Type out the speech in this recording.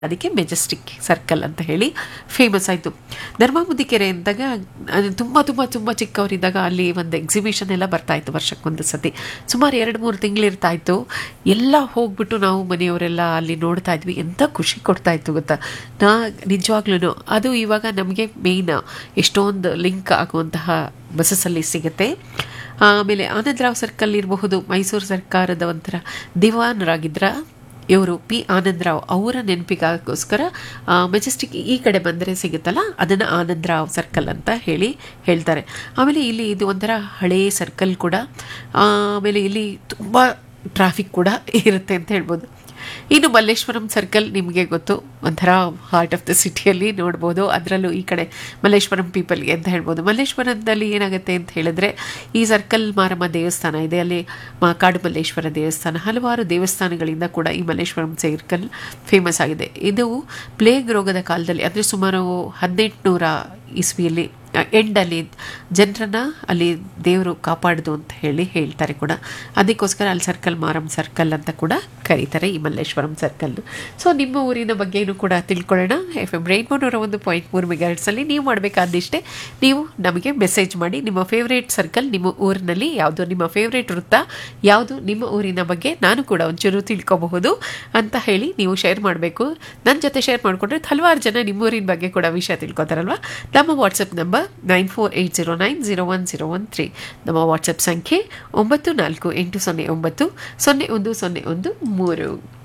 ಅದಕ್ಕೆ Majestic circle ಅಂತ ಹೇಳಿ ಫೇಮಸ್ ಆಯಿತು ಧರ್ಮಬುದ್ಧಿ ಕೆರೆ ಅಂದಾಗ ಅದು ತುಂಬ ತುಂಬ ತುಂಬ ಚಿಕ್ಕವರಿದ್ದಾಗ ಅಲ್ಲಿ ಒಂದು ಎಕ್ಸಿಬಿಷನ್ ಎಲ್ಲ ಬರ್ತಾ ಇತ್ತು ವರ್ಷಕ್ಕೊಂದು ಸತಿ ಸುಮಾರು ಎರಡು ಮೂರು ತಿಂಗಳಿರ್ತಾ ಇತ್ತು ಎಲ್ಲ ಹೋಗ್ಬಿಟ್ಟು ನಾವು ಮನೆಯವರೆಲ್ಲ ಅಲ್ಲಿ ನೋಡ್ತಾ ಇದ್ವಿ ಎಂಥ ಖುಷಿ ಕೊಡ್ತಾ ಇತ್ತು ಗೊತ್ತಾ ನಾ ನಿಜವಾಗ್ಲೂ ಅದು ಇವಾಗ ನಮಗೆ ಮೇಯ್ನ್ ಎಷ್ಟೊಂದು ಲಿಂಕ್ ಆಗುವಂತಹ ಬಸ್ಸಲ್ಲಿ ಸಿಗುತ್ತೆ ಆಮೇಲೆ ಆನಂದರಾವ್ ಸರ್ಕಲ್ ಇರಬಹುದು ಮೈಸೂರು ಸರ್ಕಾರದ ಒಂಥರ ದಿವಾನರಾಗಿದ್ರ ಇವರು ಪಿ ಆನಂದರಾವ್ ಅವರ ನೆನಪಿಗೋಸ್ಕರ ಮೆಜೆಸ್ಟಿಕ್ ಈ ಕಡೆ ಬಂದರೆ ಸಿಗುತ್ತಲ್ಲ ಅದನ್ನು ಆನಂದರಾವ್ ಸರ್ಕಲ್ ಅಂತ ಹೇಳಿ ಹೇಳ್ತಾರೆ ಆಮೇಲೆ ಇಲ್ಲಿ ಇದು ಒಂಥರ ಹಳೇ ಸರ್ಕಲ್ ಕೂಡ ಆಮೇಲೆ ಇಲ್ಲಿ ತುಂಬ ಟ್ರಾಫಿಕ್ ಕೂಡ ಇರುತ್ತೆ ಅಂತ ಹೇಳ್ಬೋದು ಇನ್ನು ಮಲ್ಲೇಶ್ವರಂ ಸರ್ಕಲ್ ನಿಮಗೆ ಗೊತ್ತು ಒಂಥರ ಹಾರ್ಟ್ ಆಫ್ ದ ಸಿಟಿಯಲ್ಲಿ ನೋಡ್ಬೋದು ಅದರಲ್ಲೂ ಈ ಕಡೆ ಮಲ್ಲೇಶ್ವರಂ ಪೀಪಲ್ಗೆ ಅಂತ ಹೇಳ್ಬೋದು ಮಲ್ಲೇಶ್ವರದಲ್ಲಿ ಏನಾಗುತ್ತೆ ಅಂತ ಹೇಳಿದ್ರೆ ಈ ಸರ್ಕಲ್ ಮಾರಮ್ಮ ದೇವಸ್ಥಾನ ಇದೆ ಅಲ್ಲಿ ಮಾ ಕಾಡು ಮಲ್ಲೇಶ್ವರ ದೇವಸ್ಥಾನ ಹಲವಾರು ದೇವಸ್ಥಾನಗಳಿಂದ ಕೂಡ ಈ ಮಲ್ಲೇಶ್ವರಂ ಸರ್ಕಲ್ ಫೇಮಸ್ ಆಗಿದೆ ಇದು ಪ್ಲೇಗ್ ರೋಗದ ಕಾಲದಲ್ಲಿ ಅಂದರೆ ಸುಮಾರು ಹದಿನೆಂಟುನೂರ ಇಸ್ವಿಯಲ್ಲಿ ಎಂಡಲ್ಲಿ ಜನರನ್ನ ಅಲ್ಲಿ ದೇವರು ಕಾಪಾಡ್ದು ಅಂತ ಹೇಳಿ ಹೇಳ್ತಾರೆ ಕೂಡ ಅದಕ್ಕೋಸ್ಕರ ಅಲ್ಲಿ ಸರ್ಕಲ್ ಮಾರಂ ಸರ್ಕಲ್ ಅಂತ ಕೂಡ ಕರೀತಾರೆ ಈ ಮಲ್ಲೇಶ್ವರಂ ಸರ್ಕಲ್ ಸೊ ನಿಮ್ಮ ಊರಿನ ಬಗ್ಗೆನೂ ಕೂಡ ತಿಳ್ಕೊಳ್ಳೋಣ ಎಫ್ ಎಮ್ ರೈನ್ಬೋ ನೂರ ಒಂದು ಪಾಯಿಂಟ್ ಮೂರು ಮೆಗಾಟ್ಸಲ್ಲಿ ನೀವು ಮಾಡಬೇಕಾದಿಷ್ಟೇ ನೀವು ನಮಗೆ ಮೆಸೇಜ್ ಮಾಡಿ ನಿಮ್ಮ ಫೇವ್ರೇಟ್ ಸರ್ಕಲ್ ನಿಮ್ಮ ಊರಿನಲ್ಲಿ ಯಾವುದು ನಿಮ್ಮ ಫೇವ್ರೇಟ್ ವೃತ್ತ ಯಾವುದು ನಿಮ್ಮ ಊರಿನ ಬಗ್ಗೆ ನಾನು ಕೂಡ ಒಂಚೂರು ತಿಳ್ಕೊಬಹುದು ಅಂತ ಹೇಳಿ ನೀವು ಶೇರ್ ಮಾಡಬೇಕು ನನ್ನ ಜೊತೆ ಶೇರ್ ಮಾಡಿಕೊಂಡ್ರೆ ಹಲವಾರು ಜನ ನಿಮ್ಮ ಊರಿನ ಬಗ್ಗೆ ಕೂಡ ವಿಷಯ ತಿಳ್ಕೊತಾರಲ್ವ ನಮ್ಮ WhatsApp number nine four eight zero nine zero one zero one three ನಮ್ಮ ವಾಟ್ಸಪ್ ಸಂಖ್ಯೆ ಒಂಬತ್ತು ನಾಲ್ಕು ಎಂಟು ಸೊನ್ನೆ ಒಂಬತ್ತು ಸೊನ್ನೆ ಒಂದು ಸೊನ್ನೆ ಒಂದು ಮೂರು